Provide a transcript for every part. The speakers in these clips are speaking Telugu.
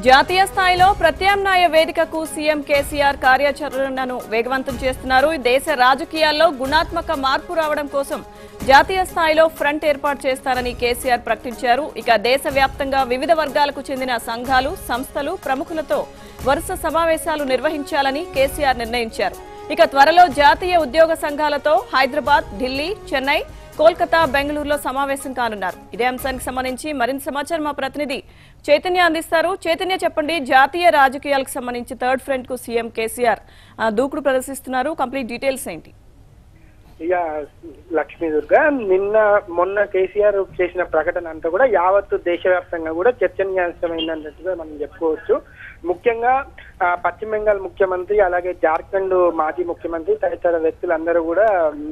జాతీయ స్థాయిలో ప్రత్యామ్నాయ వేదికకు సీఎం కేసీఆర్ కార్యాచరణను వేగవంతం చేస్తున్నారు దేశ రాజకీయాల్లో గుణాత్మక మార్పు రావడం కోసం జాతీయ స్థాయిలో ఫ్రంట్ ఏర్పాటు చేస్తారని కేసీఆర్ ప్రకటించారు ఇక దేశవ్యాప్తంగా వివిధ వర్గాలకు చెందిన సంఘాలు సంస్థలు ప్రముఖులతో వరుస సమావేశాలు నిర్వహించాలని కేసీఆర్ నిర్ణయించారు ఇక త్వరలో జాతీయ ఉద్యోగ సంఘాలతో హైదరాబాద్ ఢిల్లీ చెన్నై కోల్కతా బెంగళూరులో సమావేశం కానున్నారు ఇదే అంశానికి సంబంధించి మరింత సమాచారం మా ప్రతినిధి చైతన్య అందిస్తారు చైతన్య చెప్పండి జాతీయ రాజకీయాలకు సంబంధించి థర్డ్ ఫ్రంట్ కు సీఎం కేసీఆర్ ఆ, దూకుడు ప్రదర్శిస్తున్నారు కంప్లీట్ డీటెయిల్స్ ఏంటి ఇక లక్ష్మీ దుర్గా నిన్న మొన్న కేసీఆర్ చేసిన ప్రకటన అంతా కూడా యావత్తు దేశవ్యాప్తంగా కూడా చర్చనీయాంశమైనట్టుగా మనం చెప్పుకోవచ్చు ముఖ్యంగా ఆ, పశ్చిమ బెంగాల్ ముఖ్యమంత్రి అలాగే జార్ఖండ్ మాజీ ముఖ్యమంత్రి తదితర వ్యక్తులందరూ కూడా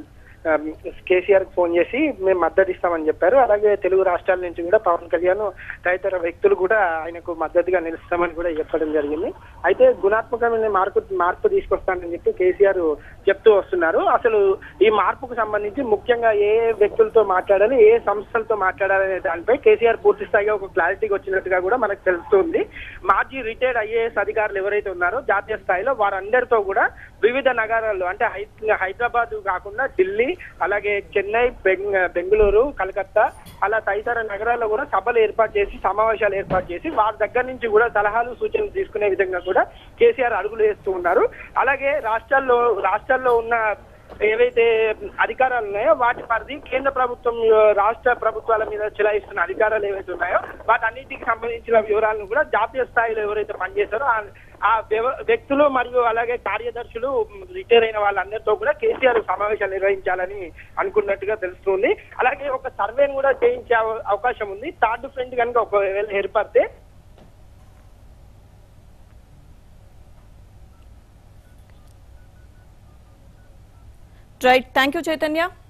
కేసీఆర్ ఫోన్ చేసి మేము మద్దతు ఇస్తామని చెప్పారు అలాగే తెలుగు రాష్ట్రాల నుంచి కూడా పవన్ కళ్యాణ్ తదితర వ్యక్తులు కూడా ఆయనకు మద్దతుగా నిలుస్తామని కూడా చెప్పడం జరిగింది అయితే గుణాత్మకమైన మార్పు మార్పు తీసుకొస్తానని చెప్పి కేసీఆర్ చెప్తూ వస్తున్నారు అసలు ఈ మార్పుకు సంబంధించి ముఖ్యంగా ఏ ఏ వ్యక్తులతో మాట్లాడాలి ఏ సంస్థలతో మాట్లాడాలనే దానిపై కేసీఆర్ పూర్తి స్థాయిగా ఒక క్లారిటీకి వచ్చినట్టుగా కూడా మనకు తెలుస్తుంది మాజీ రిటైర్డ్ ఐఏఎస్ అధికారులు ఎవరైతే ఉన్నారో జాతీయ స్థాయిలో వారందరితో కూడా వివిధ నగరాల్లో అంటే హై- హైదరాబాద్ కాకుండా ఢిల్లీ అలాగే చెన్నై బెంగ బెంగళూరు కలకత్తా అలా తదితర నగరాల్లో కూడా సభలు ఏర్పాటు చేసి సమావేశాలు ఏర్పాటు చేసి వారి దగ్గర నుంచి కూడా సలహాలు సూచనలు తీసుకునే విధంగా కూడా కేసీఆర్ అడుగులు వేస్తూ ఉన్నారు అలాగే రాష్ట్రాల్లో రాష్ట్రాల్లో ఉన్న ఏవైతే అధికారాలు ఉన్నాయో వాటి పరిధి కేంద్ర ప్రభుత్వం ఆ, రాష్ట్ర ప్రభుత్వాల మీద చెలాయిస్తున్న అధికారాలు ఏవైతే ఉన్నాయో వాటన్నిటికి సంబంధించిన వివరాలను కూడా జాతీయ స్థాయిలో ఎవరైతే పనిచేస్తారో ఆ- ఆ వ్యవ- వ్యక్తులు మరియు అలాగే కార్యదర్శులు రిటైర్ అయిన వాళ్ళందరితో కూడా కేసీఆర్ సమావేశాలు నిర్వహించాలని అనుకున్నట్టుగా తెలుస్తుంది అలాగే ఒక సర్వేను కూడా చేయించే అవ- అవకాశం ఉంది థర్డ్ ఫ్రంట్ కనుక ఒకవేళ ఏర్పడితే రైట్ థ్యాంక్ యూ చైతన్య